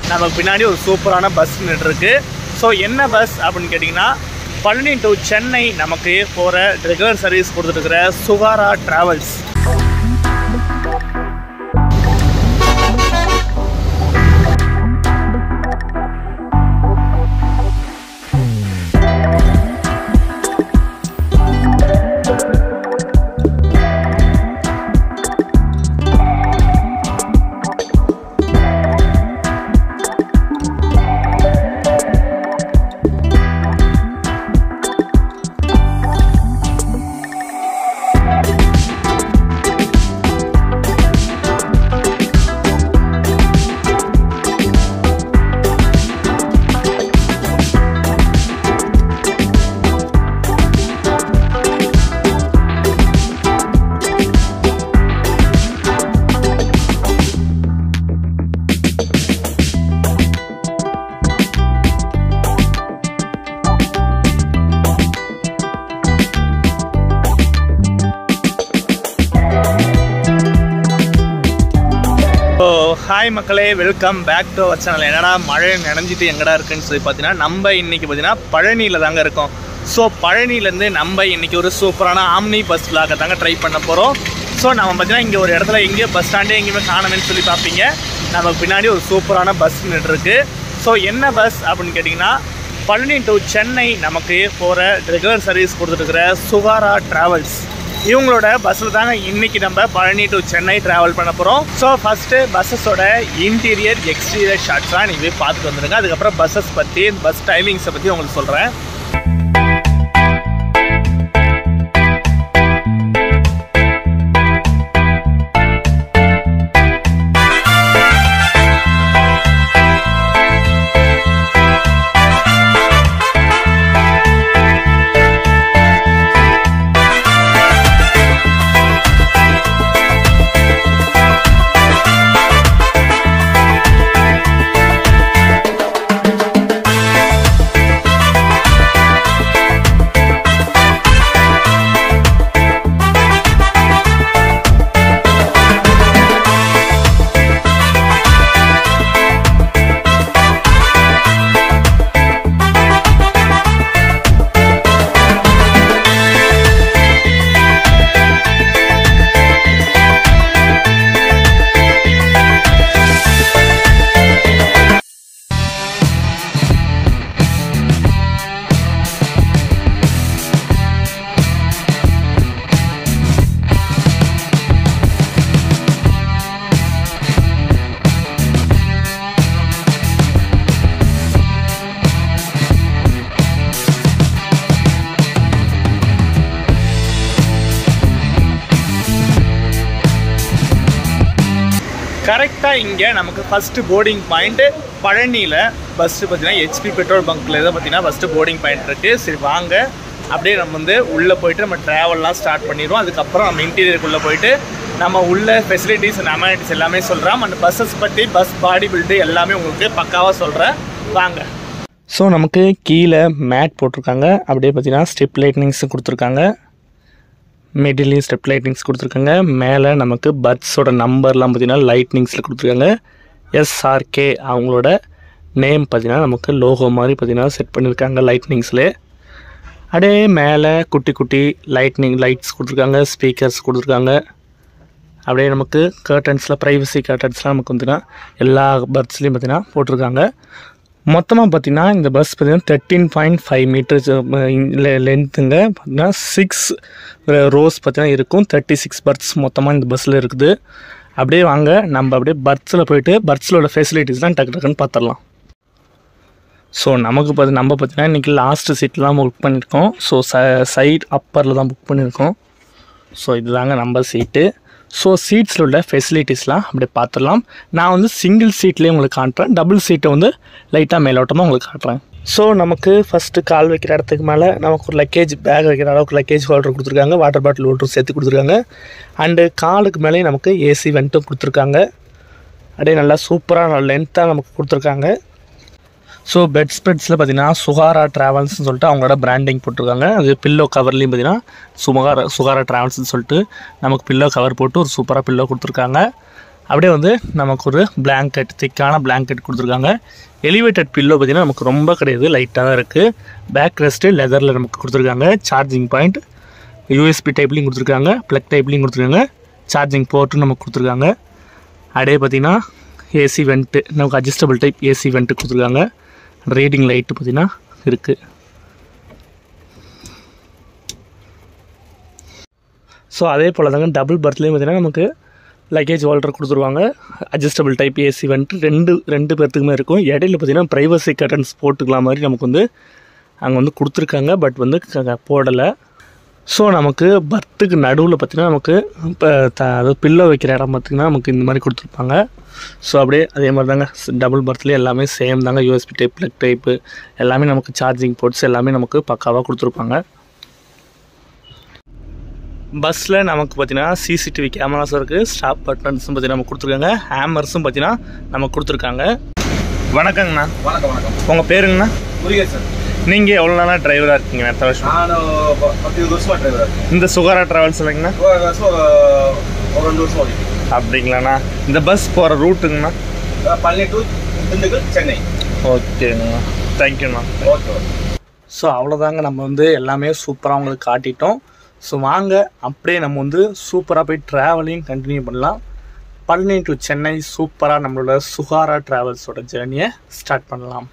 நமக்கு பின்னாடி ஒரு சூப்பரான பஸ் நின்றுருக்கு ஸோ என்ன பஸ் அப்படின்னு கேட்டிங்கன்னா பழனி டு சென்னை நமக்கு போகிற ரெகுலர் சர்வீஸ் கொடுத்துருக்குற சுகாரா ட்ராவல்ஸ் ஸோ ஹாய் மக்களே welcome back to our channel என்னடா மழை நனைஞ்சிட்டு எங்கடா இருக்குன்னு சொல்லி பார்த்தீங்கன்னா நம்ம இன்னைக்கு பார்த்தீங்கன்னா பழனியில் தாங்க இருக்கோம் ஸோ பழனிலேருந்து நம்ம இன்னைக்கு ஒரு சூப்பரான ஆம்னி பஸ் விளாக தாங்க ட்ரை பண்ண போகிறோம் ஸோ நம்ம பார்த்தீங்கன்னா இங்கே ஒரு இடத்துல எங்கேயோ பஸ் ஸ்டாண்டே எங்கேயுமே காணணும்னு சொல்லி பார்ப்பீங்க நமக்கு பின்னாடி ஒரு சூப்பரான பஸ் நின்றுருக்கு ஸோ என்ன பஸ் அப்படின்னு கேட்டிங்கன்னா பழனி டு சென்னை நமக்கு போகிற ரெகுலர் சர்வீஸ் கொடுத்துருக்குற சுகாரா ட்ராவல்ஸ் இவங்களோட பஸ்ஸில் தாங்க இன்னைக்கு நம்ம பழனி டு சென்னை ட்ராவல் பண்ண போகிறோம் ஸோ ஃபஸ்ட்டு பஸ்ஸஸோட இன்டீரியர் எக்ஸ்டீரியர் ஷார்ட்ஸ்லாம் நீங்கள் போய் பார்த்துட்டு வந்துடுங்க அதுக்கப்புறம் பஸ்ஸஸ் பற்றி பஸ் டைமிங்ஸை பற்றி உங்களுக்கு சொல்கிறேன் கரெக்டாக இங்கே நமக்கு ஃபஸ்ட்டு போர்டிங் பாயிண்ட்டு பழனியில் பஸ்ஸு பார்த்தீங்கன்னா ஹெச்பி பெட்ரோல் பங்க்கில் தான் பார்த்தீங்கன்னா ஃபஸ்ட்டு போர்டிங் பாயிண்ட் இருக்குது சரி வாங்க அப்படியே நம்ம வந்து உள்ளே போயிட்டு நம்ம ட்ராவல்லாம் ஸ்டார்ட் பண்ணிடுவோம் அதுக்கப்புறம் நம்ம இன்டீரியருக்குள்ளே போயிட்டு நம்ம உள்ள ஃபெசிலிட்டிஸ் அண்ட் அமெனிட்டிஸ் எல்லாமே சொல்கிறோம் அந்த பஸ்ஸஸ் பற்றி பஸ் பாடி பில்டு எல்லாமே உங்களுக்கு பக்காவாக சொல்கிறேன் வாங்க ஸோ நமக்கு கீழே மேட் போட்டிருக்காங்க அப்படியே பார்த்தீங்கன்னா ஸ்டெப் லைட்னிங்ஸ் கொடுத்துருக்காங்க மிடிலையும் ஸ்டெப் லைட்னிங்ஸ் கொடுத்துருக்காங்க மேலே நமக்கு பட்ஸோட நம்பர்லாம் பார்த்தீங்கன்னா லைட்னிங்ஸில் கொடுத்துருக்காங்க எஸ்ஆர்கே அவங்களோட நேம் பார்த்தீங்கன்னா நமக்கு லோகோ மாதிரி பார்த்தீங்கன்னா செட் பண்ணியிருக்காங்க லைட்னிங்ஸ்லே அப்படியே மேலே குட்டி குட்டி லைட்னிங் லைட்ஸ் கொடுத்துருக்காங்க ஸ்பீக்கர்ஸ் கொடுத்துருக்காங்க அப்படியே நமக்கு கர்டன்ஸில் ப்ரைவசி கர்டன்ஸ்லாம் நமக்கு வந்துன்னா எல்லா பஸ்லேயும் பார்த்தீங்கன்னா போட்டிருக்காங்க மொத்தமாக பார்த்தீங்கன்னா இந்த பஸ் பார்த்தீங்கன்னா தேர்ட்டீன் பாயிண்ட் ஃபைவ் மீட்டர்ஸ் லென்த்துங்க பார்த்தீங்கன்னா சிக்ஸ் ரோஸ் பார்த்தீங்கன்னா இருக்கும் தேர்ட்டி சிக்ஸ் பர்த்ஸ் மொத்தமாக இந்த பஸ்ஸில் இருக்குது அப்படியே வாங்க நம்ம அப்படியே பர்த்ஸில் போயிட்டு பர்த்ஸிலோட ஃபெசிலிட்டிஸ்லாம் டக்கு டக்குன்னு பார்த்துடலாம் ஸோ நமக்கு பார்த்து நம்ம பார்த்தீங்கன்னா இன்றைக்கி லாஸ்ட்டு சீட்லாம் புக் பண்ணியிருக்கோம் ஸோ ச சைட் அப்பரில் தான் புக் பண்ணியிருக்கோம் ஸோ இதுதாங்க நம்ம சீட்டு ஸோ சீட்ஸில் உள்ள ஃபெசிலிட்டிஸ்லாம் அப்படியே பார்த்துடலாம் நான் வந்து சிங்கிள் சீட்லேயே உங்களுக்கு காட்டுறேன் டபுள் சீட்டை வந்து லைட்டாக மேலோட்டமாக உங்களுக்கு காட்டுறேன் ஸோ நமக்கு ஃபஸ்ட்டு கால் வைக்கிற இடத்துக்கு மேலே நமக்கு ஒரு லக்கேஜ் பேக் வைக்கிற அளவுக்கு லக்கேஜ் ஹோல்டர் கொடுத்துருக்காங்க வாட்டர் பாட்டில் ஹோல்டரும் சேர்த்து கொடுத்துருக்காங்க அண்டு காலுக்கு மேலேயும் நமக்கு ஏசி வெண்ட்டும் கொடுத்துருக்காங்க அப்படியே நல்லா சூப்பராக லென்த்தாக நமக்கு கொடுத்துருக்காங்க ஸோ பெட் ஸ்ப்ரெட்ஸில் பார்த்தீங்கன்னா சுகாரா ட்ராவல்ஸ்னு சொல்லிட்டு அவங்களோட பிராண்டிங் போட்டிருக்காங்க அது பில்லோ கவர்லேயும் பார்த்தீங்கன்னா சுகாரா சுகாரா ட்ராவல்ஸ்னு சொல்லிட்டு நமக்கு பில்லோ கவர் போட்டு ஒரு சூப்பராக பில்லோ கொடுத்துருக்காங்க அப்படியே வந்து நமக்கு ஒரு பிளாங்கெட் திக்கான பிளாங்கெட் கொடுத்துருக்காங்க எலிவேட்டட் பில்லோ பார்த்தீங்கன்னா நமக்கு ரொம்ப கிடையாது லைட்டாக தான் இருக்குது பேக் ரெஸ்ட்டு லெதரில் நமக்கு கொடுத்துருக்காங்க சார்ஜிங் பாயிண்ட் யூஎஸ்பி டைப்லையும் கொடுத்துருக்காங்க ப்ளக் டைப்லையும் கொடுத்துருக்காங்க சார்ஜிங் போர்ட்டும் நமக்கு கொடுத்துருக்காங்க அப்படியே பார்த்தீங்கன்னா ஏசி வெண்ட்டு நமக்கு அட்ஜஸ்டபிள் டைப் ஏசி வெண்ட்டு கொடுத்துருக்காங்க ரீடிங் லைட்டு பார்த்தீங்கன்னா இருக்குது ஸோ அதே போல் தாங்க டபுள் பர்த்லேயும் பார்த்தீங்கன்னா நமக்கு லக்கேஜ் ஹோல்டர் கொடுத்துருவாங்க அட்ஜஸ்டபிள் டைப் ஏசி வந்துட்டு ரெண்டு ரெண்டு பேர்த்துக்குமே இருக்கும் இடையில பார்த்தீங்கன்னா ப்ரைவசி கட்டன்ஸ் போட்டுக்கலாம் மாதிரி நமக்கு வந்து அங்கே வந்து கொடுத்துருக்காங்க பட் வந்து போடலை ஸோ நமக்கு பர்த்துக்கு நடுவில் பார்த்தீங்கன்னா நமக்கு இப்போ த அதாவது பில்லோ வைக்கிற இடம் பார்த்திங்கன்னா நமக்கு இந்த மாதிரி கொடுத்துருப்பாங்க ஸோ அப்படியே அதே மாதிரி தாங்க டபுள் பர்த்லேயே எல்லாமே சேம் தாங்க யூஎஸ்பி டைப் ப்ளக் டைப்பு எல்லாமே நமக்கு சார்ஜிங் போர்ட்ஸ் எல்லாமே நமக்கு பக்காவாக கொடுத்துருப்பாங்க பஸ்ஸில் நமக்கு பார்த்தீங்கன்னா சிசிடிவி கேமராஸும் இருக்குது ஸ்டாப் பட்டன்ஸும் பார்த்தீங்கன்னா நமக்கு கொடுத்துருக்காங்க ஹேமர்ஸும் பார்த்தீங்கன்னா நமக்கு கொடுத்துருக்காங்க வணக்கங்கண்ணா வணக்கம் வணக்கம் உங்கள் பேருங்கண்ணா முருகேசன் நீங்கள் எவ்வளோ நாளாக டிரைவராக இருக்கீங்க எத்தனை வருஷம் நான் ப- பத்து இருபது வருஷமா டிரைவர் இருக்கேன் இந்த சுகாரா ட்ராவல்ஸ் இல்லைங்கண்ணா ஒரு வருஷம் ஒரு ரெண்டு வருஷம் ஓடிட்டு அப்படிங்களாண்ணா இந்த பஸ் போகிற ரூட்டுங்கண்ணா பழனி டு திண்டுக்கல் சென்னை ஓகேங்கண்ணா தேங்க்யூண்ணா ஓகே ஓகே ஸோ அவ்வளோதாங்க நம்ம வந்து எல்லாமே சூப்பராக உங்களுக்கு காட்டிட்டோம் ஸோ வாங்க அப்படியே நம்ம வந்து சூப்பராக போய் ட்ராவலையும் கண்டினியூ பண்ணலாம் பழனி டு சென்னை சூப்பராக நம்மளோட சுகாரா ட்ராவல்ஸோட ஜேர்னியை ஸ்டார்ட் பண்ணலாம்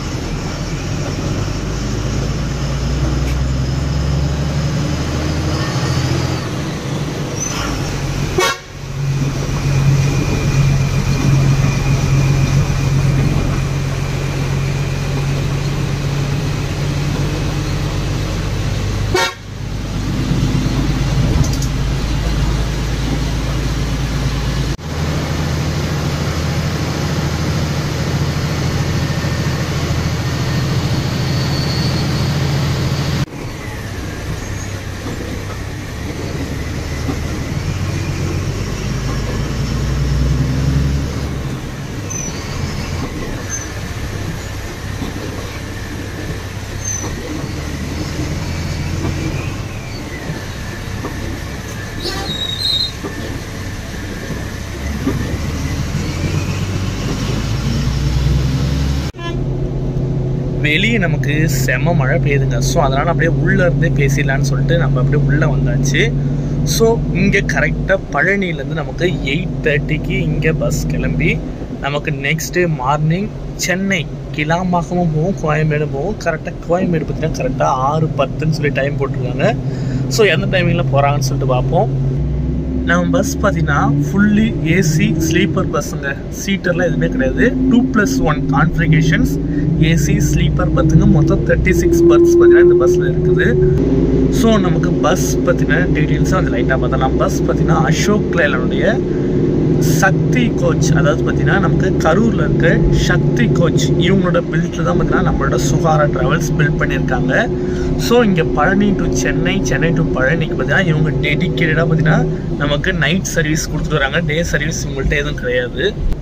வெளியே நமக்கு செம மழை பெய்யுதுங்க ஸோ அதனால் அப்படியே உள்ளே இருந்தே பேசிடலான்னு சொல்லிட்டு நம்ம அப்படியே உள்ளே வந்தாச்சு ஸோ இங்கே கரெக்டாக பழனியிலேருந்து நமக்கு எயிட் தேர்ட்டிக்கு இங்கே பஸ் கிளம்பி நமக்கு நெக்ஸ்ட் டே மார்னிங் சென்னை கிளாம்பாக்கமும் போகும் கோயம்பேடு போகும் கரெக்டாக கோயம்பேடு பார்த்தீங்கன்னா கரெக்டாக ஆறு பத்துன்னு சொல்லி டைம் போட்டிருக்காங்க ஸோ எந்த டைமிங்கில் போகிறாங்கன்னு சொல்லிட்டு பார்ப்போம் நம்ம பஸ் பார்த்தீங்கன்னா ஃபுல்லி ஏசி ஸ்லீப்பர் பஸ்ஸுங்க சீட்டர்லாம் எதுவுமே கிடையாது two plus one configurations AC sleeper பஸ்ஸுங்க மொத்தம் தேர்ட்டி சிக்ஸ் பர்த்ஸ் பார்த்தீங்கன்னா இந்த பஸ்ஸில் இருக்குது ஸோ நமக்கு பஸ் பற்றின டீட்டெயில்ஸும் அந்த லைட்டாக பார்த்தலாம் பஸ் பார்த்தீங்கன்னா அசோக் லேலனுடைய சக்தி கோச் அதாவது பார்த்தீங்கன்னா நமக்கு கரூரில் இருக்க சக்தி கோச் இவங்களோட பில்டில் தான் பார்த்தீங்கன்னா நம்மளோட சுகாரா ட்ராவல்ஸ் பில்ட் பண்ணியிருக்காங்க ஸோ இங்கே பழனி டு சென்னை சென்னை டு பழனிக்கு பார்த்தீங்கன்னா இவங்க டெடிக்கேட்டடாக பார்த்தீங்கன்னா நமக்கு நைட் சர்வீஸ் கொடுத்துட்டு வராங்க டே சர்வீஸ் இவங்கள்ட்ட எதுவும் கிடையாது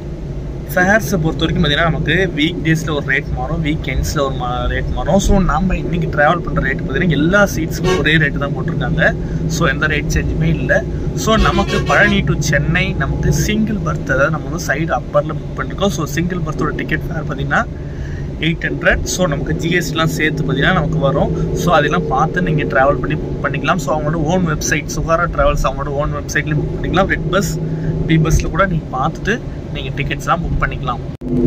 ஃபேர்ஸை பொறுத்த வரைக்கும் பார்த்தீங்கன்னா நமக்கு வீக் டேஸில் ஒரு ரேட் மாறும் வீக்கெண்ட்ஸில் ஒரு மா ரேட் மாறும் ஸோ நம்ம இன்றைக்கி ட்ராவல் பண்ணுற ரேட் பார்த்தீங்கன்னா எல்லா சீட்ஸுக்கும் ஒரே ரேட்டு தான் போட்டிருக்காங்க ஸோ எந்த ரேட் சேஞ்சுமே இல்லை ஸோ நமக்கு பழனி டு சென்னை நமக்கு சிங்கிள் பர்த் அதாவது நம்ம வந்து சைடு அப்பரில் புக் பண்ணிருக்கோம் ஸோ சிங்கிள் பர்த்தோட டிக்கெட் ஃபேர் பார்த்தீங்கன்னா எயிட் ஹண்ட்ரட் ஸோ நமக்கு ஜிஎஸ்டிலாம் சேர்த்து பார்த்தீங்கன்னா நமக்கு வரும் ஸோ அதெல்லாம் பார்த்து நீங்கள் ட்ராவல் பண்ணி புக் பண்ணிக்கலாம் ஸோ அவங்களோட ஓன் வெப்சைட் சுகாரா ட்ராவல்ஸ் அவங்களோட ஓன் வெப்சைட்லேயும் புக் பண்ணிக்கலாம் ரெட் பஸ் பி பஸ்ஸில் கூட நீங்கள் பார்த்துட்டு நீங்கள் டிக்கெட்ஸ்லாம் புக் பண்ணிக்கலாம்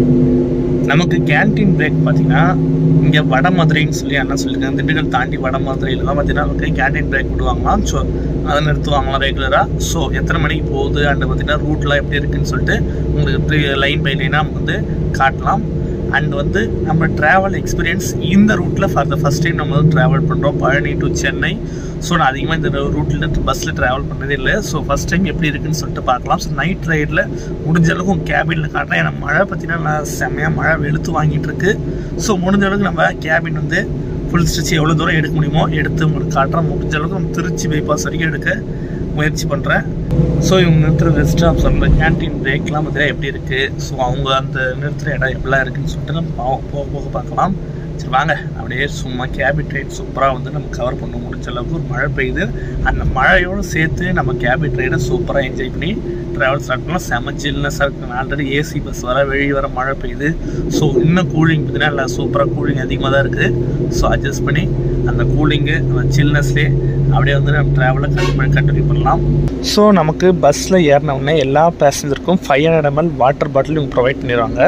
நமக்கு கேன்டீன் பிரேக் பார்த்தீங்கன்னா இங்கே வடமதுரைன்னு சொல்லி அண்ணா சொல்லியிருக்காங்க திண்டுக்கல் தாண்டி வடமதுரையில் தான் பார்த்தீங்கன்னா நமக்கு கேன்டீன் பிரேக் விடுவாங்களாம் ஸோ அதை நிறுத்துவாங்களாம் ரெகுலராக ஸோ எத்தனை மணிக்கு போகுது அண்ட் பார்த்தீங்கன்னா ரூட்லாம் எப்படி இருக்குன்னு சொல்லிட்டு உங்களுக்கு லைன் பை லைனாக நம்ம வந்து காட்டலாம் அண்ட் வந்து நம்ம ட்ராவல் எக்ஸ்பீரியன்ஸ் இந்த ரூட்டில் ஃபார் த ஃபஸ்ட் டைம் நம்ம வந்து ட்ராவல் பண்ணுறோம் பழனி டு சென்னை ஸோ நான் அதிகமாக இந்த ரூட்டில் பஸ்ஸில் ட்ராவல் பண்ணதே இல்லை ஸோ ஃபஸ்ட் டைம் எப்படி இருக்குன்னு சொல்லிட்டு பார்க்கலாம் ஸோ நைட் ரைடில் முடிஞ்ச அளவுக்கு உங்கள் கேபினில் காட்டுறேன் ஏன்னா மழை பார்த்தீங்கன்னா நான் செம்மையாக மழை வெளுத்து வாங்கிட்டு இருக்கு ஸோ முடிஞ்ச அளவுக்கு நம்ம கேபின் வந்து ஃபுல் ஸ்டிச் எவ்வளோ தூரம் எடுக்க முடியுமோ எடுத்து உங்களுக்கு காட்டுறேன் முடிஞ்ச அளவுக்கு நம்ம திருச்சி பைபாஸ் வரைக்கும் எடுக்க முயற்சி பண்ணுறேன் ஸோ இவங்க நிறுத்துற ரெஸ்ட் ஸ்டாப்ஸ் அந்த கேன்டீன் பிரேக்லாம் பார்த்தீங்கன்னா எப்படி இருக்குது ஸோ அவங்க அந்த நிறுத்துகிற இடம் எப்படிலாம் இருக்குன்னு சொல்லிட்டு நம்ம பா- போக போக பார்க்கலாம் சரி வாங்க அப்படியே சும்மா கேபிட் ரைட் சூப்பராக வந்து நம்ம கவர் பண்ண முடிஞ்ச அளவுக்கு ஒரு மழை பெய்யுது அந்த மழையோடு சேர்த்து நம்ம கேபிட் ரைடை சூப்பராக என்ஜாய் பண்ணி ட்ராவல் ஸ்டார்ட் பண்ணலாம் செம ஜில்னஸாக இருக்கு ஆல்ரெடி ஏசி பஸ் வர வெளியே வர மழை பெய்யுது ஸோ இன்னும் கூலிங் பார்த்தீங்கன்னா நல்லா சூப்பராக கூலிங் அதிகமாக தான் இருக்குது ஸோ அட்ஜஸ்ட் பண்ணி அந்த கூலிங்கு அந்த சில்னஸ்லேயே அப்படியே வந்து நம்ம ட்ராவலை கண்டிப்பாக கண்டினியூ பண்ணலாம் ஸோ நமக்கு பஸ்ஸில் ஏறின உடனே எல்லா பேசஞ்சருக்கும் five hundred ML water bottle இவங்க ப்ரொவைட் பண்ணிடுவாங்க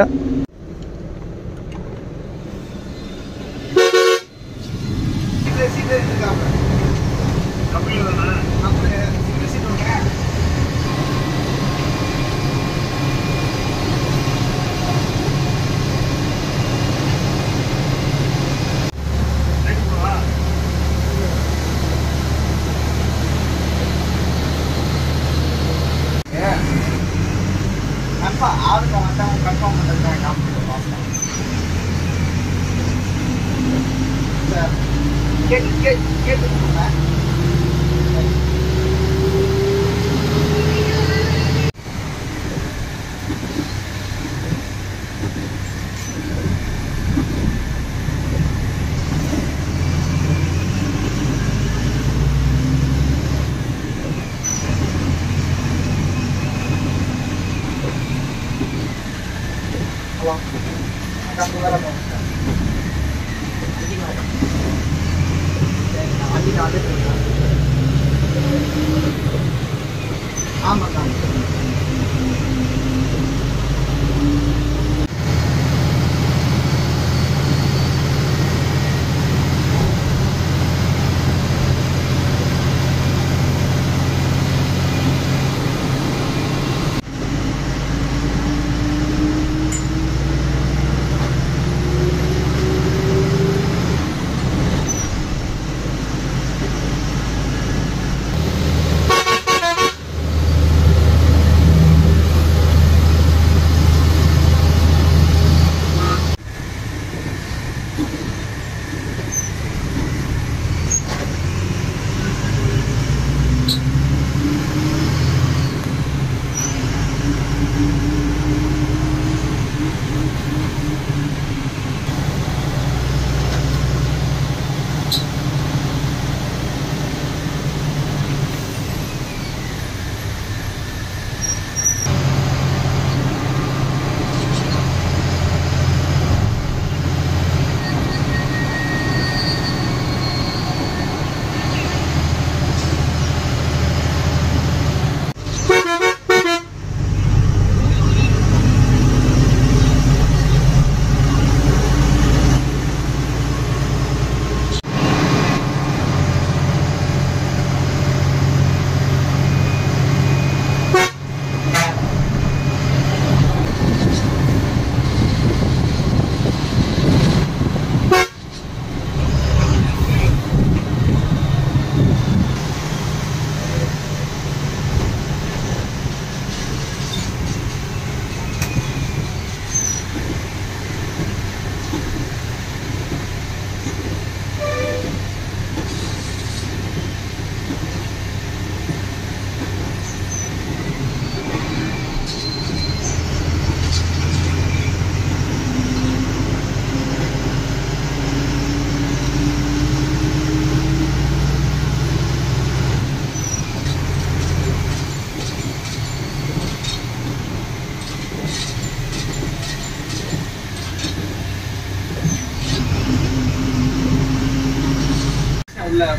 உள்ள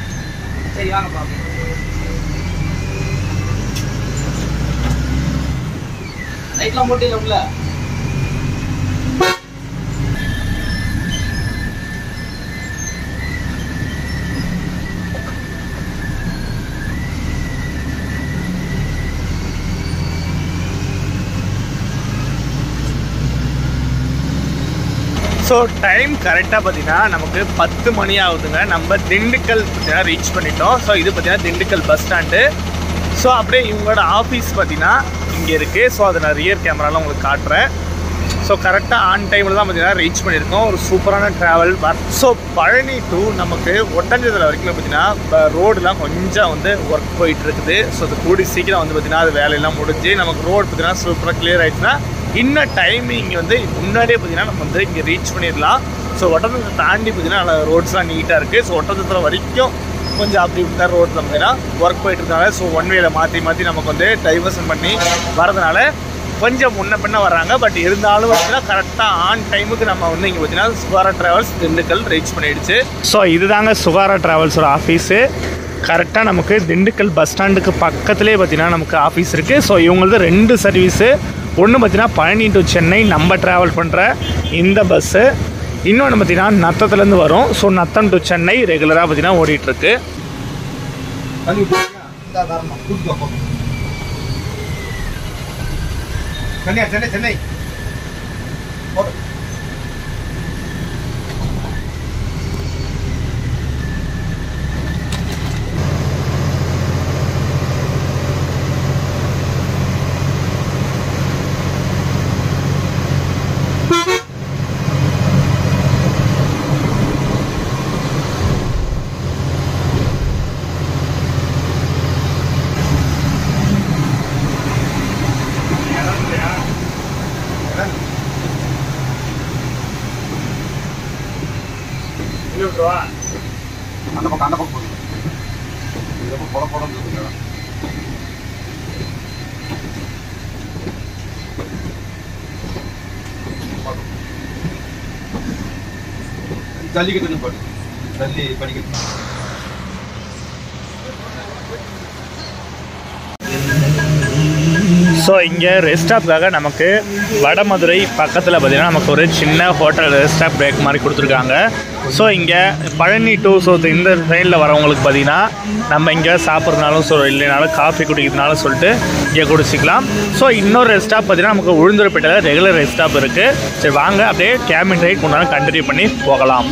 சரி வாங்க பாப்போம் லைட்லாம் போட்டில உள்ள ஸோ டைம் கரெக்டாக பார்த்தீங்கன்னா நமக்கு பத்து மணி ஆகுதுங்க நம்ம திண்டுக்கல் பார்த்தீங்கன்னா ரீச் பண்ணிட்டோம் ஸோ இது பார்த்தீங்கன்னா திண்டுக்கல் பஸ் ஸ்டாண்டு ஸோ அப்படியே இவங்களோட ஆஃபீஸ் பார்த்தீங்கன்னா இங்கே இருக்குது ஸோ அதை நான் ரியர் கேமராலாம் உங்களுக்கு காட்டுறேன் ஸோ கரெக்டாக ஆன் டைமில் தான் பார்த்தீங்கன்னா ரீச் பண்ணியிருக்கோம் ஒரு சூப்பரான ட்ராவல் ஸோ பழனி டு நமக்கு ஒட்டஞ்சதில் வரைக்கும் பார்த்தீங்கன்னா ரோடுலாம் கொஞ்சம் வந்து ஒர்க் போயிட்டு இருக்குது ஸோ அது கூடி சீக்கிரம் வந்து பார்த்தீங்கன்னா அது வேலையெல்லாம் முடிஞ்சு நமக்கு ரோடு பார்த்தீங்கன்னா சூப்பராக கிளியர் ஆயிடுச்சுன்னா இன்னும் டைமிங் வந்து முன்னாடியே பார்த்தீங்கன்னா நம்ம வந்து இங்கே ரீச் பண்ணிடலாம் ஸோ ஒட்டந்தத்தை தாண்டி பார்த்தீங்கன்னா ரோட்ஸ்லாம் நீட்டாக இருக்குது ஸோ ஒட்டந்தத்தில் வரைக்கும் கொஞ்சம் அப்படி இப்படி தான் ரோட்டில் பார்த்தீங்கன்னா ஒர்க் போயிட்டு இருக்காங்க ஸோ ஒன் வேல மாற்றி மாற்றி நமக்கு வந்து டைவர்ஷன் பண்ணி வரதுனால கொஞ்சம் முன்ன பின்ன வர்றாங்க பட் இருந்தாலும் பார்த்தீங்கன்னா கரெக்டாக ஆன் டைமுக்கு நம்ம வந்து இங்கே பார்த்தீங்கன்னா சுகாரா ட்ராவல்ஸ் திண்டுக்கல் ரீச் பண்ணிடுச்சு ஸோ இதுதாங்க சுகாரா ட்ராவல்ஸோட ஆஃபீஸு கரெக்டாக நமக்கு திண்டுக்கல் பஸ் ஸ்டாண்டுக்கு பக்கத்துலேயே பார்த்தீங்கன்னா நமக்கு ஆஃபீஸ் இருக்குது ஸோ இவங்களது ரெண்டு சர்வீஸு ஒன்று பார்த்தீங்கன்னா பழனி டு சென்னை நம்ம ட்ராவல் பண்ணுற இந்த பஸ்ஸு இன்னொன்று பார்த்தீங்கன்னா நத்தத்துலேருந்து வரும் ஸோ நத்தம் டு சென்னை ரெகுலராக பார்த்தீங்கன்னா ஓடிட்டுருக்கு சென்னை சென்னை சென்னை அந்த பக்கம் அந்த பக்கம் போகுது இந்த பக்கம் புட புடம் இருக்குங்க ஜல்லிக்கட்டுன்னு பாடு ஜல்லி படிக்கட்டு ஸோ இங்கே ரெஸ்ட் ஸ்டாப்காக நமக்கு வடமதுரை பக்கத்தில் பார்த்தீங்கன்னா நமக்கு ஒரு சின்ன ஹோட்டல் ரெஸ்ட் ஸ்டாப் பிரேக் மாதிரி கொடுத்துருக்காங்க ஸோ இங்கே பழனி டூ ஸோ இந்த ட்ரெயினில் வரவங்களுக்கு பார்த்தீங்கன்னா நம்ம இங்கே சாப்பிட்றதுனாலும் ஸோ இல்லைனாலும் காஃபி குடிக்கிறதுனாலும் சொல்லிட்டு இங்கே குடிச்சிக்கலாம் ஸோ இன்னொரு ரெஸ்ட் ஸ்டாப் பார்த்தீங்கன்னா நமக்கு உளுந்தூர்பேட்டையில் ரெகுலர் ரெஸ்ட் ஸ்டாப் இருக்குது சரி வாங்க அப்படியே கேபின் ரைட் கொண்டாந்து கண்டினியூ பண்ணி போகலாம்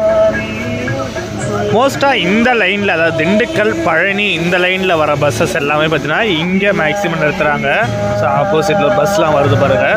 மோஸ்ட்டாக இந்த லைனில் அதாவது திண்டுக்கல் பழனி இந்த லைனில் வர பஸ்ஸஸ் எல்லாமே பார்த்தீங்கன்னா இங்கே மேக்ஸிமம் நிறுத்துறாங்க ஸோ ஆப்போசிட்டில் பஸ்லாம் வருது பாருங்க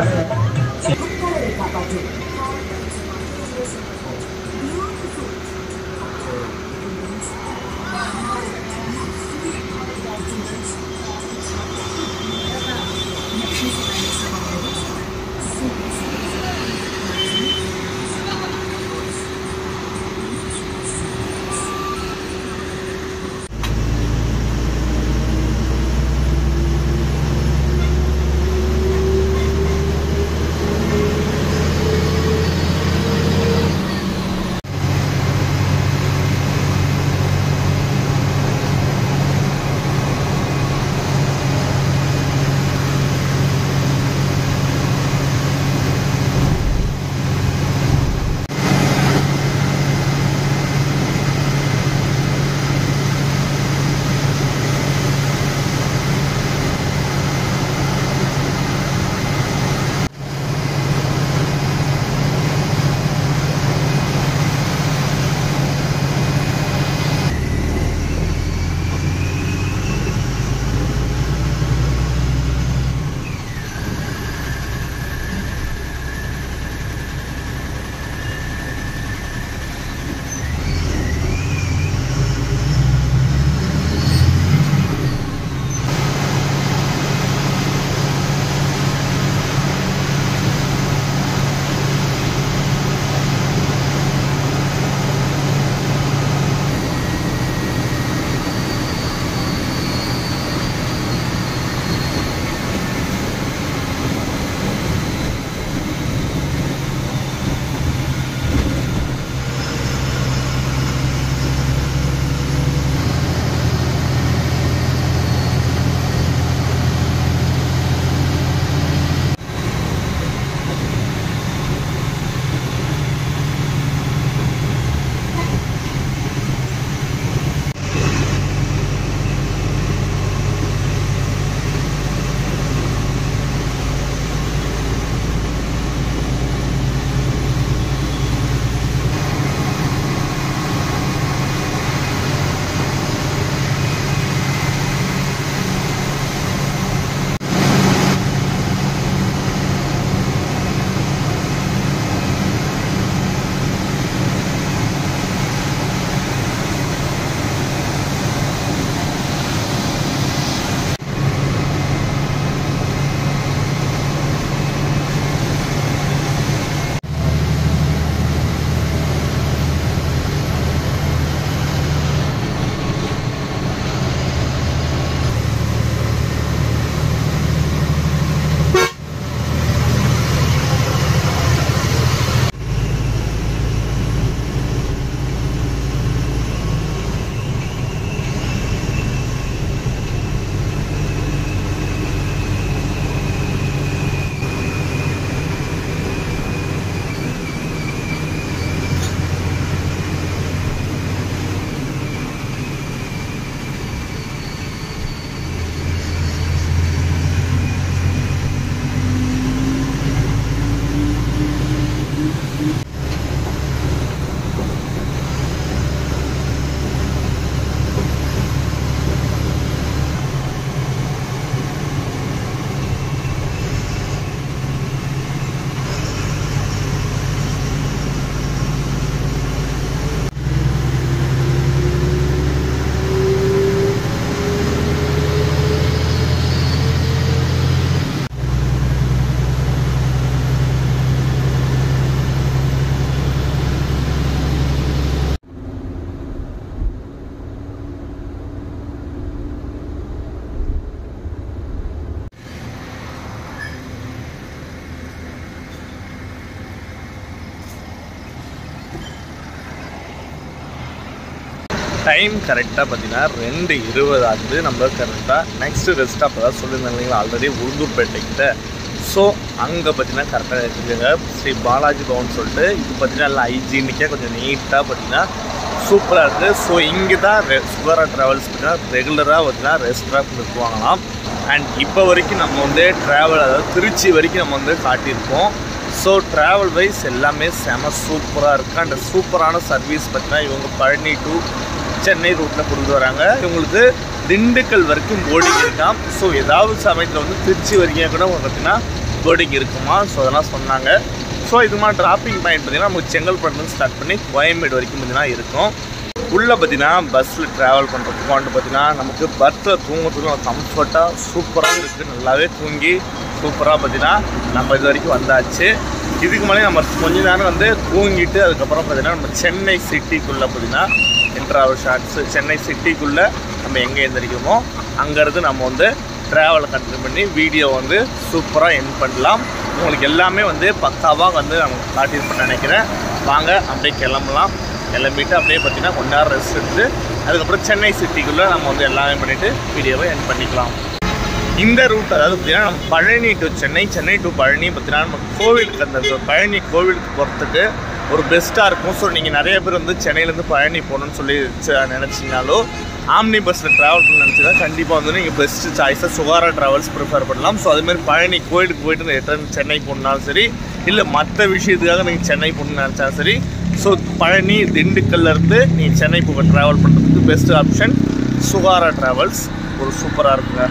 டைம் கரெக்டாக பார்த்தீங்கன்னா ரெண்டு இருபது ஆகுது நம்ம கரெக்டாக நெக்ஸ்ட்டு ரெஸ்ட் ஸ்டாப் தான் சொல்லியிருந்தேன் இல்லைங்களா ஆல்ரெடி உளுந்தூர்பேட்டைக்கிட்ட ஸோ அங்கே பார்த்தீங்கன்னா கரெக்டாக இருக்குங்க ஸ்ரீ பாலாஜி பவன் சொல்லிட்டு இது பார்த்தீங்கன்னா எல்லாம் ஹைஜீனிக்காக கொஞ்சம் நீட்டாக பார்த்தீங்கன்னா சூப்பராக இருக்குது ஸோ இங்கே தான் ரெ சுகரா ட்ராவல்ஸ் பார்த்தீங்கன்னா ரெகுலராக பார்த்தீங்கன்னா ரெஸ்டாரண்ட் இருக்குவாங்களாம் அண்ட் இப்போ வரைக்கும் நம்ம வந்து ட்ராவல் அதாவது திருச்சி வரைக்கும் நம்ம வந்து காட்டியிருக்கோம் ஸோ ட்ராவல் வைஸ் எல்லாமே செம சூப்பராக இருக்குது அண்ட் சூப்பரான சர்வீஸ் பார்த்தீங்கன்னா இவங்க பழனி டு சென்னை ரூட்டில் கொண்டு வராங்க இவங்களுக்கு திண்டுக்கல் வரைக்கும் போர்டிங் இருக்காம் ஸோ ஏதாவது சமயத்தில் வந்து திருச்சி வரைக்கும் கூட பார்த்தீங்கன்னா போர்டிங் இருக்குமா ஸோ அதெல்லாம் சொன்னாங்க ஸோ இது மாதிரி டிராப்பிங் பாயிண்ட் பார்த்தீங்கன்னா நமக்கு செங்கல்பட்டு ஸ்டார்ட் பண்ணி கோயம்பேடு வரைக்கும் பார்த்தீங்கன்னா இருக்கும் உள்ளே பார்த்தீங்கன்னா பஸ்ஸில் ட்ராவல் பண்ணுறதுக்கு வந்துட்டு பார்த்தீங்கன்னா நமக்கு பர்த்தில் தூங்குறதுக்கு கம்ஃபர்ட்டாக சூப்பராக இருக்குது நல்லாவே தூங்கி சூப்பராக பார்த்தீங்கன்னா நம்ம இது வரைக்கும் வந்தாச்சு இதுக்கு மேலே நம்ம கொஞ்ச நேரம் வந்து தூங்கிட்டு அதுக்கப்புறம் பார்த்தீங்கன்னா நம்ம சென்னை சிட்டிக்குள்ளே பார்த்தீங்கன்னா இன்ட்ராவல் ஷார்ட்ஸு சென்னை சிட்டிக்குள்ளே நம்ம எங்கே எழுந்திரிக்கிறோமோ அங்கேருந்து நம்ம வந்து ட்ராவலை கண்டினியூ பண்ணி வீடியோ வந்து சூப்பராக என் பண்ணலாம் உங்களுக்கு எல்லாமே வந்து பக்காவாக வந்து நமக்கு காட்டியிருப்பேன்னு நினைக்கிறேன் வாங்க அப்படியே கிளம்பலாம் கிளம்பிட்டு அப்படியே பார்த்தீங்கன்னா கொஞ்ச நேரம் ரெஸ்ட் எடுத்து அதுக்கப்புறம் சென்னை சிட்டிக்குள்ளே நம்ம வந்து எல்லாமே பண்ணிவிட்டு வீடியோவை என் பண்ணிக்கலாம் இந்த ரூட் அதாவது பார்த்தீங்கன்னா நம்ம பழனி டு சென்னை சென்னை டு பழனி பார்த்தீங்கன்னா நம்ம கோவிலுக்கு அந்த பழனி கோவிலுக்கு போகிறதுக்கு ஒரு பெஸ்ட்டாக இருக்கும் ஸோ நீங்கள் நிறைய பேர் வந்து சென்னையிலேருந்து பழனி போகணும்னு சொல்லி ச- நினைச்சீங்கனாலோ ஆம்னி பஸ்ஸில் ட்ராவல் பண்ண நினச்சிங்கன்னா கண்டிப்பாக வந்து நீங்கள் பெஸ்ட் சாய்ஸாக சுகாரா ட்ராவல்ஸ் ப்ரிஃபர் பண்ணலாம் ஸோ அதுமாதிரி பழனி கோயிலுக்கு போயிட்டு ரிட்டர்ன் சென்னை போகணுன்னாலும் சரி இல்லை மற்ற விஷயத்துக்காக நீங்கள் சென்னை போகணும்னு நினச்சாலும் சரி ஸோ பழனி திண்டுக்கல்ல இருந்து நீங்கள் சென்னை போக ட்ராவல் பண்ணுறதுக்கு பெஸ்ட் ஆப்ஷன் சுகாரா ட்ராவல்ஸ் ஒரு சூப்பராக இருக்குங்க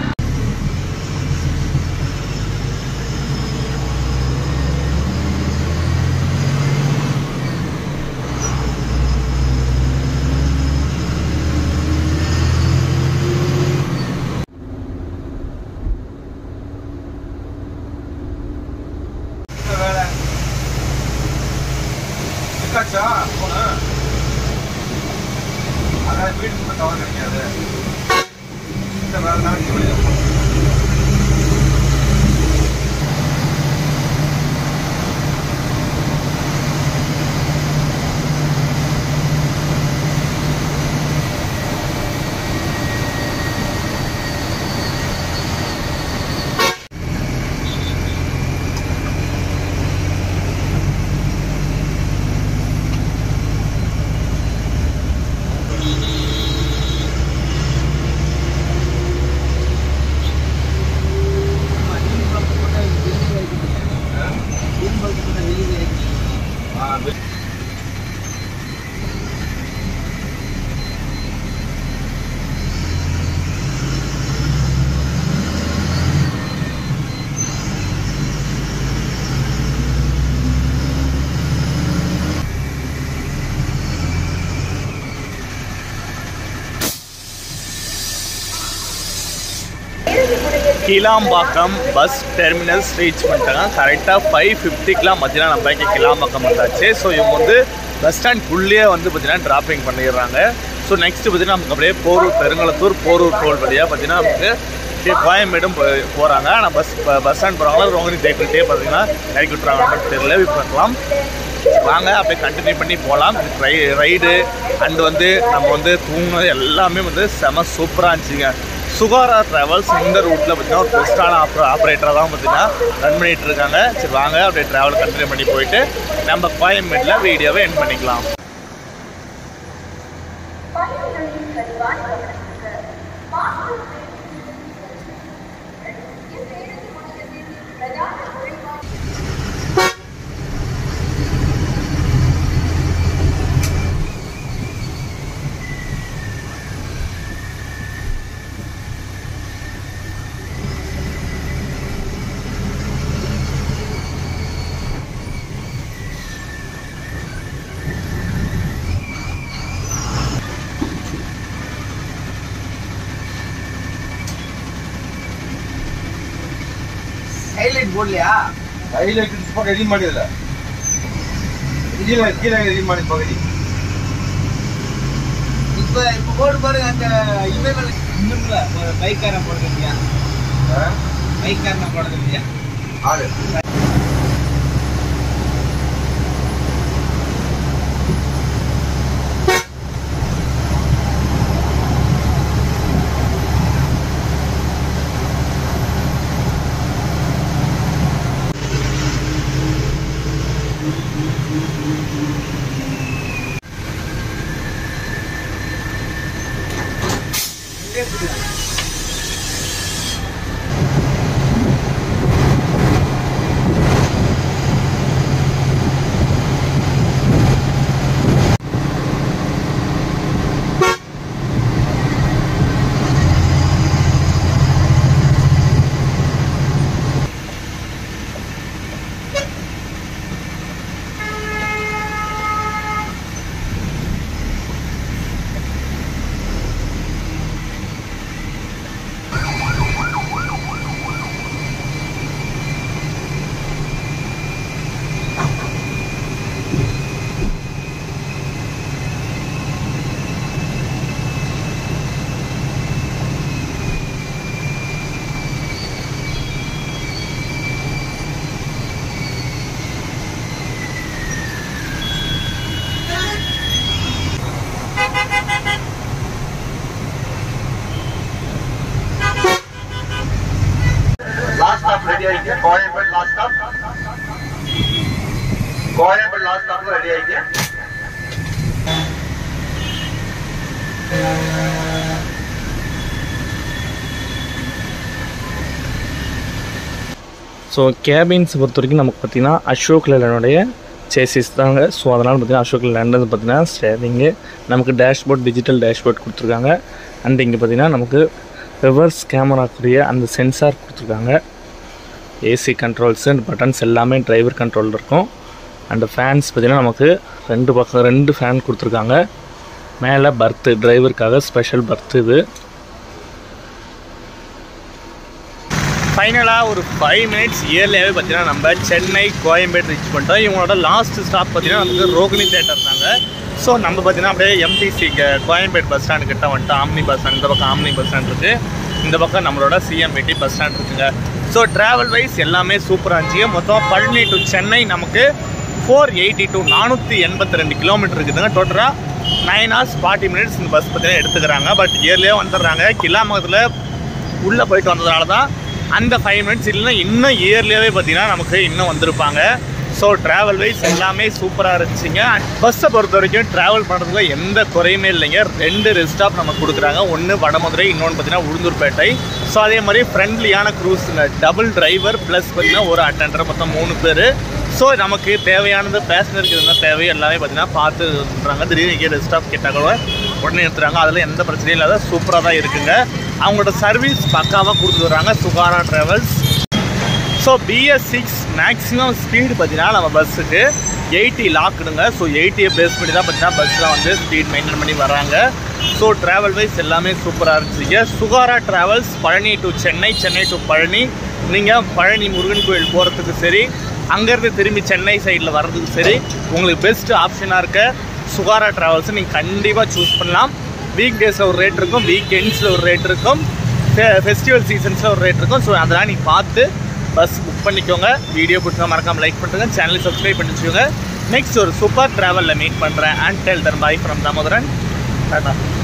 வேலை இருக்காச்சா போன அதான் வீட்டுக்கு டவர் கிடைக்காது இந்த வேலை நாளைக்கு வெளியே ஆ வெ- கிளாம்பாக்கம் பஸ் டெர்மினல்ஸ் ரீச் பண்ணிட்டாங்க கரெக்டாக ஃபைவ் ஃபிஃப்டிக்கெலாம் மத்தியானம் நம்ம இங்கே கிளாம்பாக்கம் வந்தாச்சு ஸோ இவங்க வந்து பஸ் ஸ்டாண்ட்குள்ளேயே வந்து பார்த்தீங்கன்னா டிராப்பிங் பண்ணிடுறாங்க ஸோ நெக்ஸ்ட் பார்த்தீங்கன்னா நமக்கு அப்படியே போரூர் பெருங்களத்தூர் போரூர் டோல் வழியாக பார்த்தீங்கன்னா நமக்கு அப்படியே கோயம்பேடும் போய் போகிறாங்க ஆனால் பஸ் பஸ் ஸ்டாண்ட் போகிறாங்களா ரோங்கனி தேக்கிட்டே பார்த்தீங்கன்னா இறக்கி விட்றாங்கன்னு தெரியல வெயிட் பண்ணலாம் வாங்க அப்படியே கண்டினியூ பண்ணி போகலாம் ரை ரைடு அண்ட் வந்து நம்ம வந்து தூங்குனது எல்லாமே வந்து செம சூப்பராக இருந்துச்சுங்க சுகாரா ட்ராவல்ஸ் இந்த ரூட்டில் பார்த்தீங்கன்னா ஒரு பெஸ்ட்டான ஆப்ரே ஆப்ரேட்டராக தான் பார்த்தீங்கன்னா ரன் பண்ணிட்டு இருக்காங்க சரி வாங்க அப்படியே ட்ராவல் கண்டினியூ பண்ணி போயிட்டு நம்ம கோயம்பேட்டில் வீடியோவை என் பண்ணிக்கலாம் பயணிகளின் கனிவான கவனத்திற்கு மாஸ்டர் இப்பேருந்து முனையத்தின் பிரதான நுழைவாயில் ಹೈಲೈಟ್ ಬೋಡ್ಲಿಯಾ கையில் எடுத்து பக்கம் எரியும் மாட்டேதுல கீழே கீழே எரியும் மாட்டேது பகுதி இப்ப இப்ப போர்டு பாருங்க அந்த இவன் இன்னும்ல பைக்காரன் போடுறது இல்லையா ஆ? பைக்காரன் போடுறது இல்லையா ஆளு கோயம்பேடு லாஸ்ட் ஸ்டாப்ல ரெடி ஆயிக்க ஸோ கேபின்ஸ் பொறுத்த வரைக்கும் நமக்கு பார்த்தீங்கன்னா அசோக் லேலனுடைய சேசிஸ் தாங்க ஸோ அதனால் பார்த்தீங்கன்னா அசோக் லேண்ட் வந்து பார்த்தீங்கன்னா ஸ்டேரிங்கு நமக்கு டேஷ்போர்ட் டிஜிட்டல் டேஷ்போர்ட் கொடுத்துருக்காங்க அண்ட் இங்கே பார்த்தீங்கன்னா நமக்கு ரிவர்ஸ் கேமராக்குரிய அந்த சென்சார் கொடுத்துருக்காங்க ஏசி கண்ட்ரோல்ஸ் அண்ட் பட்டன்ஸ் எல்லாமே டிரைவர் கண்ட்ரோலில் இருக்கும் அண்ட் ஃபேன்ஸ் பார்த்தீங்கன்னா நமக்கு ரெண்டு பக்கம் ரெண்டு ஃபேன் கொடுத்துருக்காங்க மேலே பர்த்து டிரைவருக்காக ஸ்பெஷல் பர்த்து இது ஃபைனலாக ஒரு ஃபைவ் மினிட்ஸ் இயர்லியாகவே பார்த்தீங்கன்னா நம்ம சென்னை கோயம்பேடு ரீச் பண்ணிட்டோம் இவங்களோட லாஸ்ட் ஸ்டாப் பார்த்தீங்கன்னா நமக்கு ரோகிணி தேட்டர் தாங்க ஸோ நம்ம பார்த்தீங்கன்னா அப்படியே எம்டிசி கோயம்பேடு பஸ் ஸ்டாண்டு கிட்ட வந்துட்டோம் ஆம்னி பஸ் ஸ்டாண்ட் இந்த பக்கம் ஆம்னி பஸ் ஸ்டாண்ட் இருக்குது இந்த பக்கம் நம்மளோட சிஎம்ஐடி பஸ் ஸ்டாண்ட் இருக்குங்க ஸோ ட்ராவல் வைஸ் எல்லாமே சூப்பராக இருந்துச்சு மொத்தம் பழனி டு சென்னை நமக்கு ஃபோர் எயிட்டி டூ நானூற்றி எண்பத்தி ரெண்டு கிலோமீட்டர் இருக்குதுங்க டோட்டலாக நைன் ஹவர்ஸ் ஃபார்ட்டி மினிட்ஸ் இந்த பஸ் பார்த்தீங்கன்னா எடுத்துக்கிறாங்க பட் இயர்லியாக வந்துடுறாங்க கிலாமகத்தில் உள்ளே போயிட்டு வந்ததுனால தான் அந்த ஃபைவ் மினிட்ஸ் இல்லைன்னா இன்னும் இயர்லியாகவே பார்த்தீங்கன்னா நமக்கு இன்னும் வந்திருப்பாங்க ஸோ ட்ராவல் வைஸ் எல்லாமே சூப்பராக இருந்துச்சுங்க பஸ்ஸை பொறுத்த வரைக்கும் ட்ராவல் பண்ணுறதுல எந்த குறையுமே இல்லைங்க ரெண்டு ரெஸ்டாப் நமக்கு கொடுக்குறாங்க ஒன்று வடமதுரை இன்னொன்று பார்த்தீங்கன்னா உளுந்தூர்பேட்டை ஸோ அதே மாதிரி ஃப்ரெண்ட்லியான க்ரூஸுங்க டபுள் டிரைவர் ப்ளஸ் பார்த்தீங்கன்னா ஒரு அட்டெண்டர் மொத்தம் மூணு பேர் ஸோ நமக்கு தேவையானது பேசஞ்சருக்கு என்ன தேவையோ எல்லாமே பார்த்தீங்கன்னா பார்த்து பண்ணுறாங்க திடீர்னு இங்கே ரெஸ்டாப் கேட்டால் கூட உடனே எடுத்துறாங்க அதில் எந்த பிரச்சனையும் இல்லாத சூப்பராக தான் இருக்குங்க அவங்களோட சர்வீஸ் பக்காவாக கொடுத்து வர்றாங்க Sukara travels so BS six maximum speed பார்த்தீங்கன்னா நம்ம பஸ்ஸுக்கு எயிட்டி லாக்குடுங்க ஸோ எயிட்டியை பேஸ் பண்ணி தான் பார்த்தீங்கன்னா பஸ்ஸில் வந்து ஸ்பீட் மெயின்டைன் பண்ணி வராங்க ஸோ ட்ராவல் வைஸ் எல்லாமே சூப்பராக இருந்துச்சுங்க Sukara travels Palani to Chennai Chennai to Palani நீங்கள் பழனி முருகன் கோயில் போகிறதுக்கு சரி அங்கேருந்து திரும்பி சென்னை சைடில் வர்றதுக்கு சரி உங்களுக்கு பெஸ்ட் ஆப்ஷனாக இருக்க சுகாரா ட்ராவல்ஸை நீங்கள் கண்டிப்பாக சூஸ் பண்ணலாம் வீக் டேஸில் ஒரு ரேட் இருக்கும் வீக் எண்ட்ஸில் ஒரு ரேட் இருக்கும் ஃபெஸ்டிவல் சீசன்ஸில் ஒரு ரேட் இருக்கும் ஸோ அதெல்லாம் நீங்கள் பார்த்து பஸ் புக் பண்ணிக்கோங்க வீடியோ பிடிச்சா மறக்காம லைக் பண்ணுறேங்க சேனலை சப்ஸ்கிரைப் பண்ணி வச்சுக்கோங்க நெக்ஸ்ட் ஒரு சூப்பர் ட்ராவலில் மீட் பண்ணுறேன் until then bye from Damodaran Tata